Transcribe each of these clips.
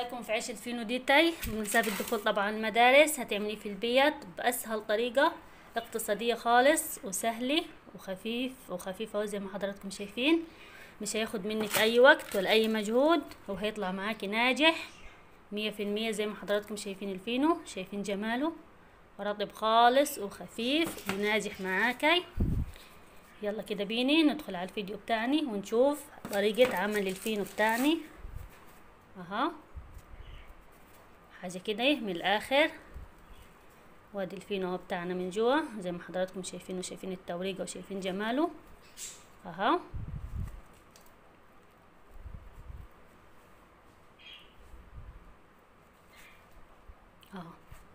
رايكم في عيش الفينو ديتاي من باب الدخول طبعا المدارس هتعمليه في البيت باسهل طريقه اقتصاديه خالص وسهله وخفيف وخفيف اهو زي ما حضراتكم شايفين مش هياخد منك اي وقت ولا اي مجهود وهيطلع معاكي ناجح مية في المية زي ما حضراتكم شايفين الفينو شايفين جماله رطب خالص وخفيف وناجح معاكي يلا كده بيني ندخل على الفيديو بتاعنا ونشوف طريقة عمل الفينو بتاعنا اها حاجة كده من الاخر وادي الفينو اهو بتاعنا من جوا زي ما حضراتكم شايفين وشايفين التوريقة وشايفين جماله اها اهو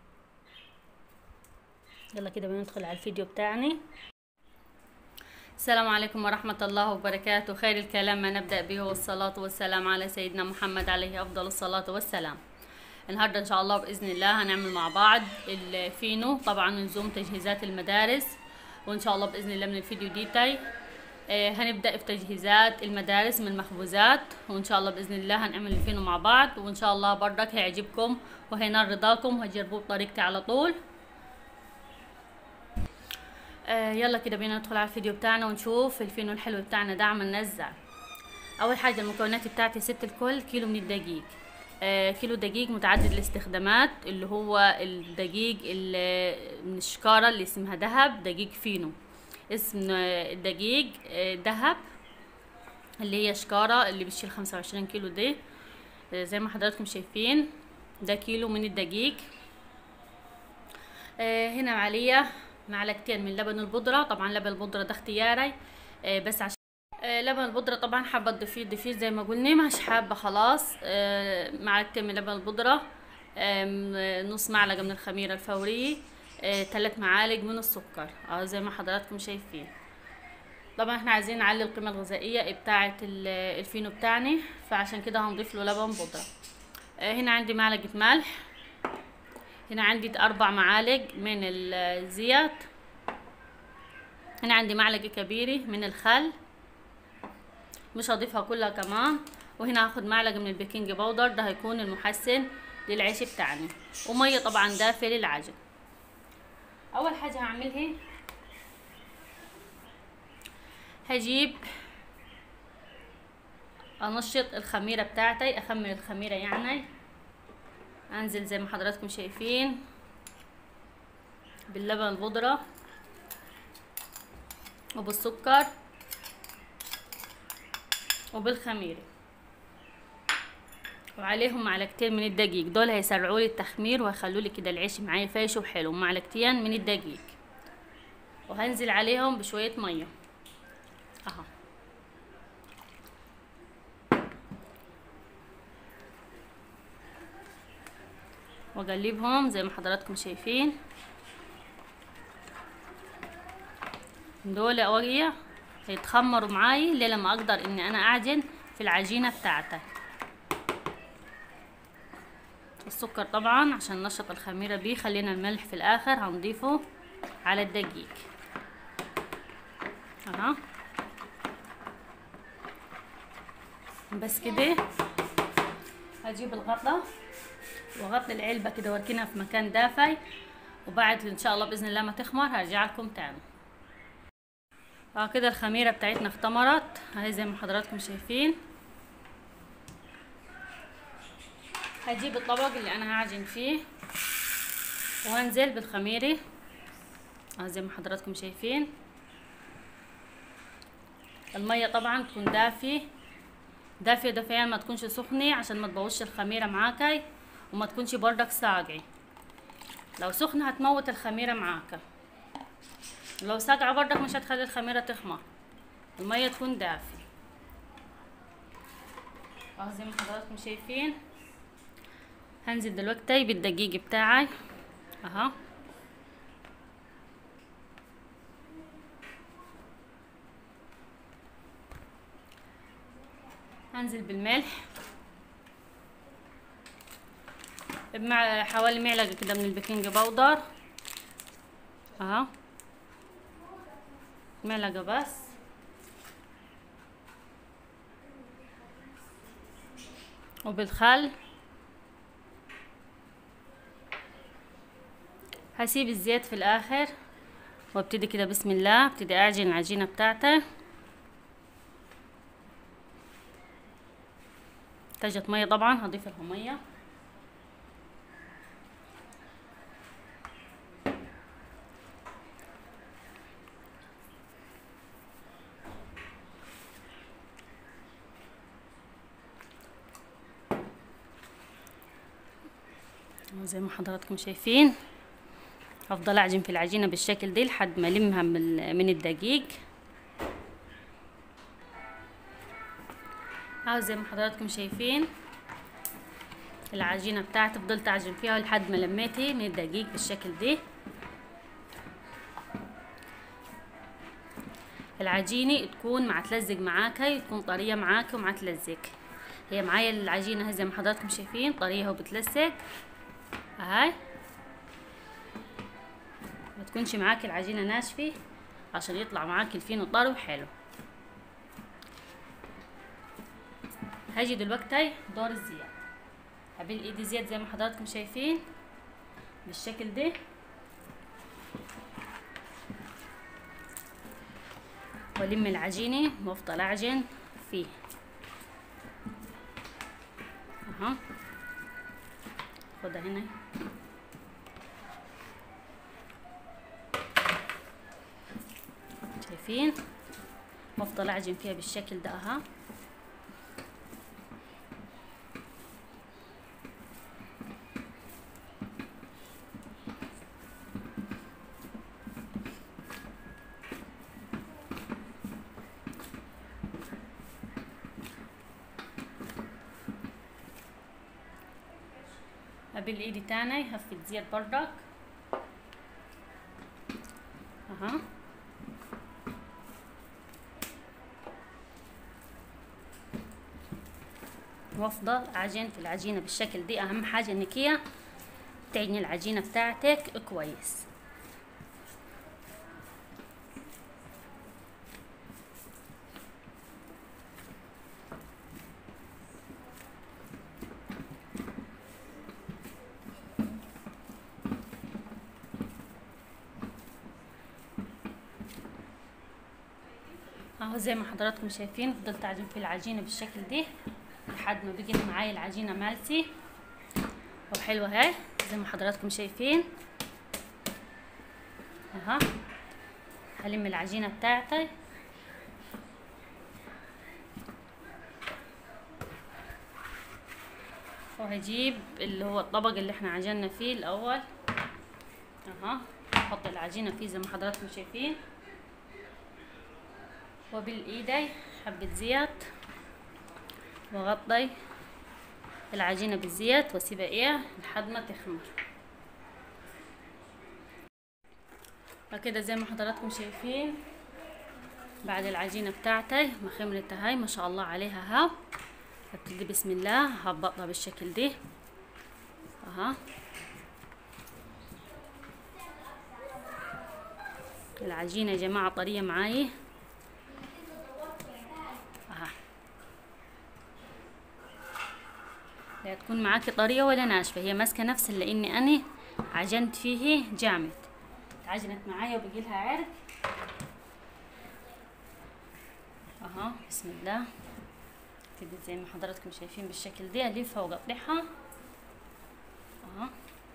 يلا كده بندخل على الفيديو بتاعنا السلام عليكم ورحمة الله وبركاته خير الكلام ما نبدأ به والصلاة والسلام على سيدنا محمد عليه أفضل الصلاة والسلام النهاردة إن شاء الله بإذن الله هنعمل مع بعض الفينو طبعا نزوم تجهيزات المدارس وإن شاء الله بإذن الله من الفيديو ديتاي آه هنبدأ في تجهيزات المدارس من المخبوزات وإن شاء الله بإذن الله هنعمل الفينو مع بعض وإن شاء الله برضك هيعجبكم وهينال رضاكم وهتجربوه بطريقتي على طول آه يلا كده بينا ندخل على الفيديو بتاعنا ونشوف الفينو الحلو بتاعنا ده عم ننزع اول حاجه المكونات بتاعتي ست الكل كيلو من الدقيق آه كيلو دقيق متعدد الاستخدامات اللي هو الدقيق اللي من الشكارة اللي اسمها دهب دقيق فينو اسم الدقيق آه دهب اللي هي شكارة اللي بتشيل خمسة وعشرين كيلو دي آه زي ما حضراتكم شايفين ده كيلو من الدقيق آه هنا عليا معلقتين من لبن البودرة طبعا لبن البودرة ده اختياري آه بس عشان آه لبن البودرة طبعا حابة تضيفيه تضيفيه زي ما قلنا مش حابة خلاص آه معلقتين من لبن البودرة آه نص معلقة من الخميرة الفورية آه ثلاث معالق من السكر اه زي ما حضراتكم شايفين طبعا احنا عايزين نعلي القيمة الغذائية بتاعة الفينو بتاعنا فعشان كده هنضيف له لبن بودرة آه هنا عندي معلقة ملح هنا عندي اربع معالق من الزيت هنا عندي معلقة كبيرة من الخل مش هضيفها كلها كمان وهنا هاخد معلقة من البيكنج باودر ده هيكون المحسن للعيش بتاعنا ومية طبعا دافية للعجن اول حاجة هعملها هجيب انشط الخميرة بتاعتي اخمر الخميرة يعني انزل زي ما حضراتكم شايفين باللبن البودرة وبالسكر وبالخميرة وعليهم معلقتين من الدقيق دول هيسرعوا لي التخمير وهيخلوا لي كده العيش معايا فايش وحلو معلقتين من الدقيق وهنزل عليهم بشوية مية اهو واقلبهم زي ما حضراتكم شايفين دول اوقية هيتخمروا معاي ليه لما اقدر اني انا اعجن في العجينة بتاعتي السكر طبعا عشان نشط الخميرة بيه خلينا الملح في الاخر هنضيفه على الدقيق اها بس كده هجيب الغطا واغطي العلبة كده واركنها في مكان دافي وبعد ان شاء الله باذن الله ما تخمر هرجع لكم تاني اه كده الخميرة بتاعتنا اختمرت اهي زي ما حضراتكم شايفين هجيب الطبق اللي انا هعجن فيه وهنزل بالخميرة اه زي ما حضراتكم شايفين المية طبعا تكون دافية دافية دافية ما تكونش سخنة عشان ما تبوظش الخميرة معاكي وما تكونش بردك ساقعة لو سخنة هتموت الخميرة معاك لو ساقعة بردك مش هتخلي الخميرة تخمر المية تكون دافية اهو زي ما حضراتكم شايفين هنزل دلوقتي بالدقيق بتاعي اهو هنزل بالملح مع حوالي معلقة كده من البيكنج باودر اهو معلقة بس وبالخل هسيب الزيت في الاخر وابتدي كده بسم الله ابتدي اعجن العجينه بتاعتي احتاجت ميه طبعا هضيف لها ميه زي ما حضراتكم شايفين هفضل اعجن في العجينه بالشكل دي لحد ما المها من الدقيق اهو زي ما حضراتكم شايفين العجينه بتاعتي فضلت اعجن فيها لحد ما لميتي من الدقيق بالشكل دي العجينه تكون مع تلزق معاكي تكون طريه معاكي ومع تلزق هي معايا العجينه زي ما حضراتكم شايفين طريه وبتلزق اهاي ما تكونش معاكي العجينه ناشفه عشان يطلع معاكي الفينو طري وحلو هاجي دلوقتي دور الزيت هبل ايدي زيت زي ما حضراتكم شايفين بالشكل ده والم العجينه وافضل اعجن فيه اها خدها هنا شايفين وافضل اعجن فيها بالشكل ده اها بالايد تاني هفت زيت بردك اها وافضل اعجن في العجينه بالشكل دي اهم حاجه انك هي تعجني العجينه بتاعتك كويس اهو زي ما حضراتكم شايفين فضلت اعجن في العجينه بالشكل دي لحد ما بقت معايا العجينه مالتي وحلوه اهي زي ما حضراتكم شايفين اها هلم العجينه بتاعتي وهجيب اللي هو الطبق اللي احنا عجنا فيه الاول اها احط العجينه فيه زي ما حضراتكم شايفين وبالايدي حبة زيت واغطي العجينة بالزيت واسيبها ايه لحد ما تخمر فكده زي ما حضراتكم شايفين بعد العجينة بتاعتي ما خمرت هاي ما شاء الله عليها ها ابتدي بسم الله هبطها بالشكل دي اها العجينة يا جماعة طرية معاي لا تكون معاكي طرية ولا ناشفة هي ماسكة نفس اللي اني اني عجنت فيه جامد عجنت معايا وبقي لها عرق اها بسم الله كده زي ما حضراتكم شايفين بالشكل دي الفها واقطعها اها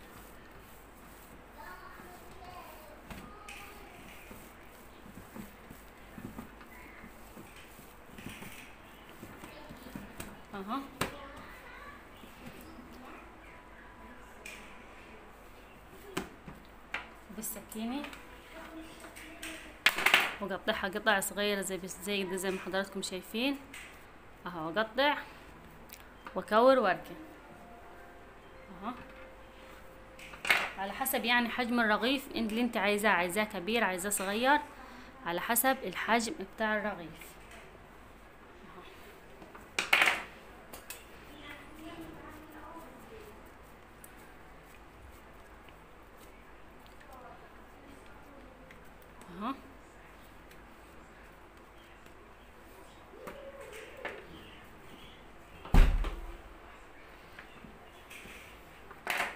اها بالسكينة وقطعها قطع صغيرة زي بس زي ده زي ما حضراتكم شايفين اهو اقطع واكور واركن اهو على حسب يعني حجم الرغيف اللي انت عايزاه عايزاه كبير عايزاه صغير على حسب الحجم بتاع الرغيف اهو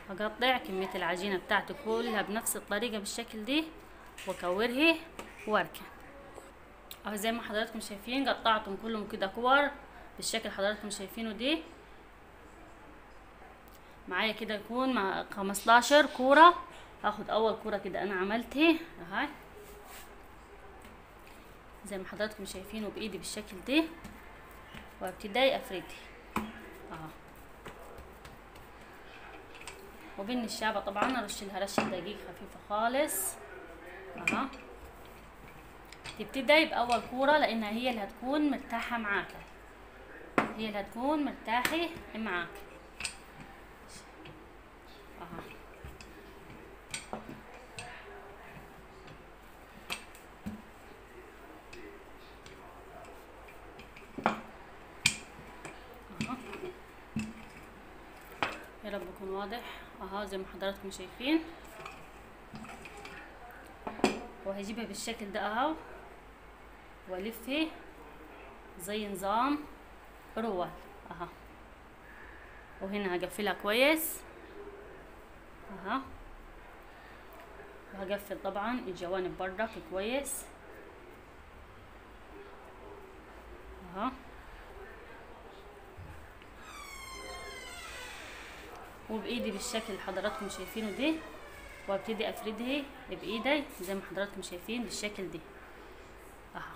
هقطع كمية العجينة بتاعتي كلها بنفس الطريقة بالشكل دي واكورها واركن اهو زي ما حضراتكم شايفين قطعتهم كلهم كده كور بالشكل حضراتكم شايفينه دي معايا كده يكون مع خمستاشر كورة هاخد اول كورة كده انا عملتها اهي زي ما حضراتكم شايفينه بايدي بالشكل دي وابتدي افردها اهو وبين الشابة طبعا ارش لها رشة دقيق خفيفة خالص اها تبتدي باول كورة لانها هي اللي هتكون مرتاحة معاك هي اللي هتكون مرتاحة معاك اها اها يا رب يكون واضح اها زي ما حضراتكم شايفين وهجيبها بالشكل ده اهو والفها زي نظام روال اها وهنا هقفلها كويس اها وهقفل طبعا الجوانب برضك كويس اها وبايدي بالشكل اللي حضراتكم شايفينه ده وابتدي افردها بايدي زي ما حضراتكم شايفين بالشكل ده اها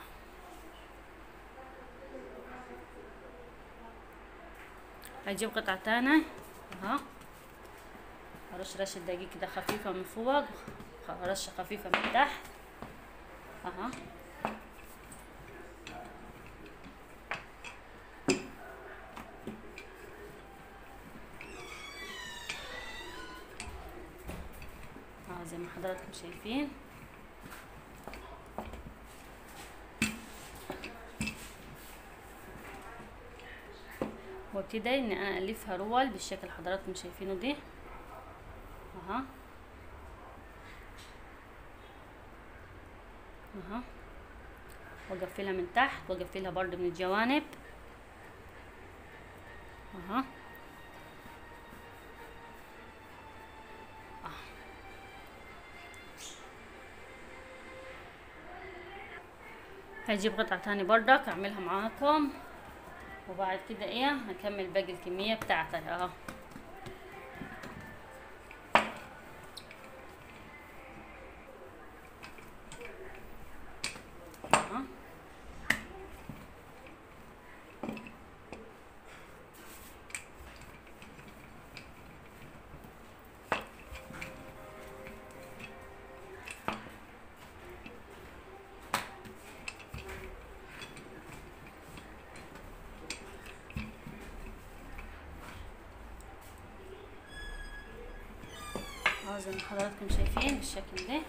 هجيب قطعة تانية اها ارش رشة دقيق كده خفيفة من فوق رشة خفيفة من تحت اها اه زي ما حضراتكم شايفين وابتدي ان انا الفها رول بالشكل اللي حضراتكم شايفينه ده اها اها واقفلها من تحت واقفلها برضو من الجوانب اها هجيب قطعة تاني بردك اعملها معاكم وبعد كده ايه هكمل باقي الكمية بتاعتي اهو أهو. اهو زي ما حضراتكم شايفين بالشكل ده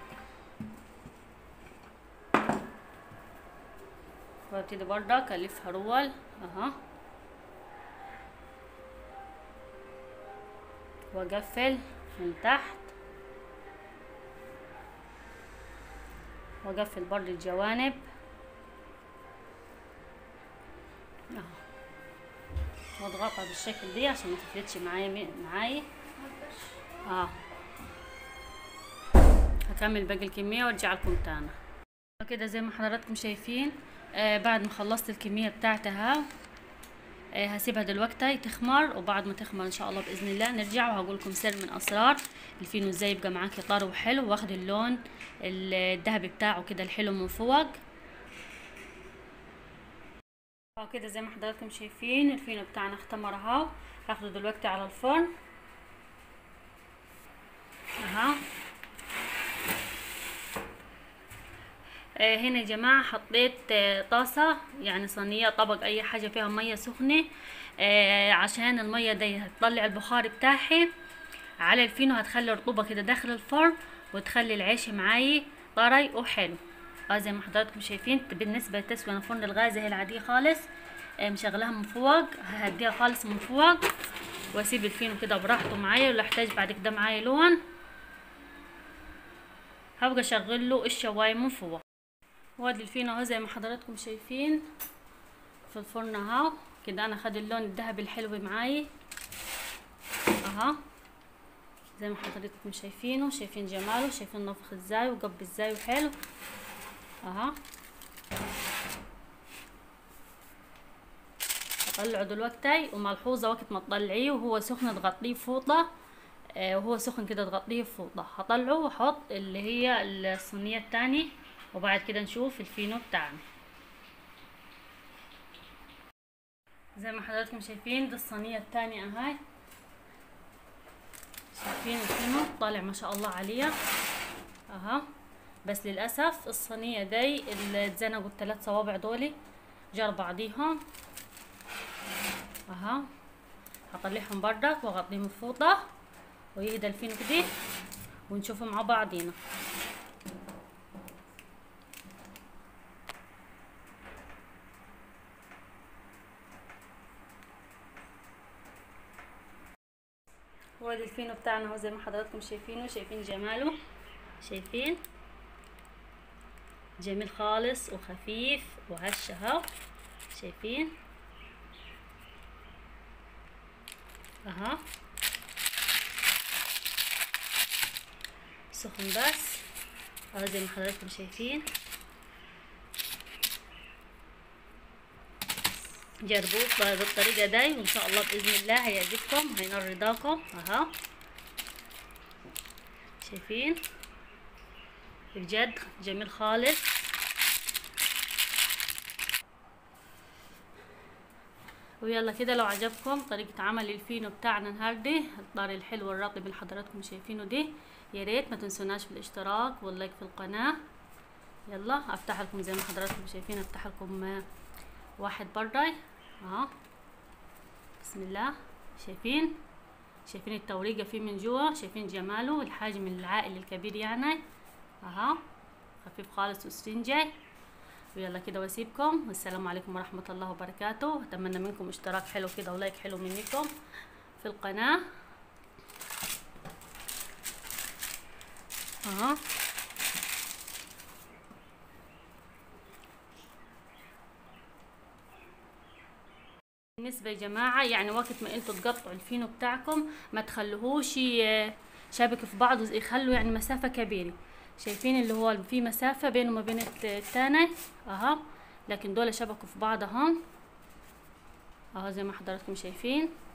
وابتدي بردك الفها رول اها واقفل من تحت واقفل برضه الجوانب اهو واضغطها بالشكل دي عشان ما تفلتش معايا معايا اه هكمل باقي الكمية وارجع لكم تاني كده زي ما حضراتكم شايفين آه بعد ما خلصت الكمية بتاعتها آه هسيبها دلوقتي تخمر وبعد ما تخمر ان شاء الله باذن الله نرجع وهقول لكم سر من اسرار الفينو ازاي يبقى معاكي طري وحلو واخد اللون الذهبي بتاعه كده الحلو من فوق اهو كده زي ما حضراتكم شايفين الفينو بتاعنا اختمر اهو هاخده دلوقتي على الفرن اها آه هنا يا جماعة حطيت آه طاسة يعني صينية طبق اي حاجة فيها مية سخنة آه عشان المية دي هتطلع البخار بتاعها على الفينو هتخلي رطوبة كده داخل الفرن وتخلي العيش معاي طري وحلو اه زي ما حضراتكم شايفين بالنسبة لتسوية فرن الغاز هي العادية خالص آه مشغلها من فوق ههديها خالص من فوق واسيب الفينو كده براحته معايا ولو احتاج بعد كده معايا لون هبقى اشغل له الشوايه من فوق وادي الفينو اهو زي ما حضراتكم شايفين في الفرن اهو كده انا خد اللون الذهبي الحلو معاي اها زي ما حضراتكم شايفينه شايفين جماله شايفين نفخ ازاي وقب ازاي وحلو اها اطلعه دلوقتي وملحوظه وقت ما تطلعيه وهو سخن تغطيه بفوطه آه وهو سخن كده تغطيه بفوطه هطلعه واحط اللي هي الصينيه التانية وبعد كده نشوف الفينو بتاعنا زي ما حضراتكم شايفين دي الصينيه التانية اهاي شايفين الفينو طالع ما شاء الله عليها اها بس للاسف الصينيه دي اللي اتزنقوا الثلاث صوابع دولي جار بعضيهم اها هطلعهم بردك واغطيهم بفوطه ويهدى الفينو كده ونشوفه مع بعضينا وادي الفينو بتاعنا اهو زي ما حضراتكم شايفينه شايفين جماله شايفين جميل خالص وخفيف وهش اهو شايفين اها سخن بس اهو زي ما حضراتكم شايفين جربوه بالطريقة دي وان شاء الله بإذن الله هيعجبكم هينال رضاكم اها شايفين بجد جميل خالص ويلا كده لو عجبكم طريقة عمل الفينو بتاعنا النهاردة الطاري الحلو الرطب اللي حضراتكم شايفينه دي يا ريت ما تنسوناش في الاشتراك واللايك في القناة يلا افتح لكم زي ما حضراتكم شايفين افتح لكم واحد برداي اهو بسم الله شايفين شايفين التوريقة فيه من جوا شايفين جماله الحجم العائلي الكبير يعني اها خفيف خالص وستنجي ويلا كده واسيبكم والسلام عليكم ورحمة الله وبركاته اتمنى منكم اشتراك حلو كده ولايك حلو منكم في القناة اها بالنسبة يا جماعة يعني وقت ما انتوا تقطعوا الفينو بتاعكم ما تخلوهوش شابك في بعض يخلوا يعني مسافة كبيرة شايفين اللي هو في مسافة بينه وما بين التاني اها لكن دول شبكوا في بعض اهم اهو زي ما حضراتكم شايفين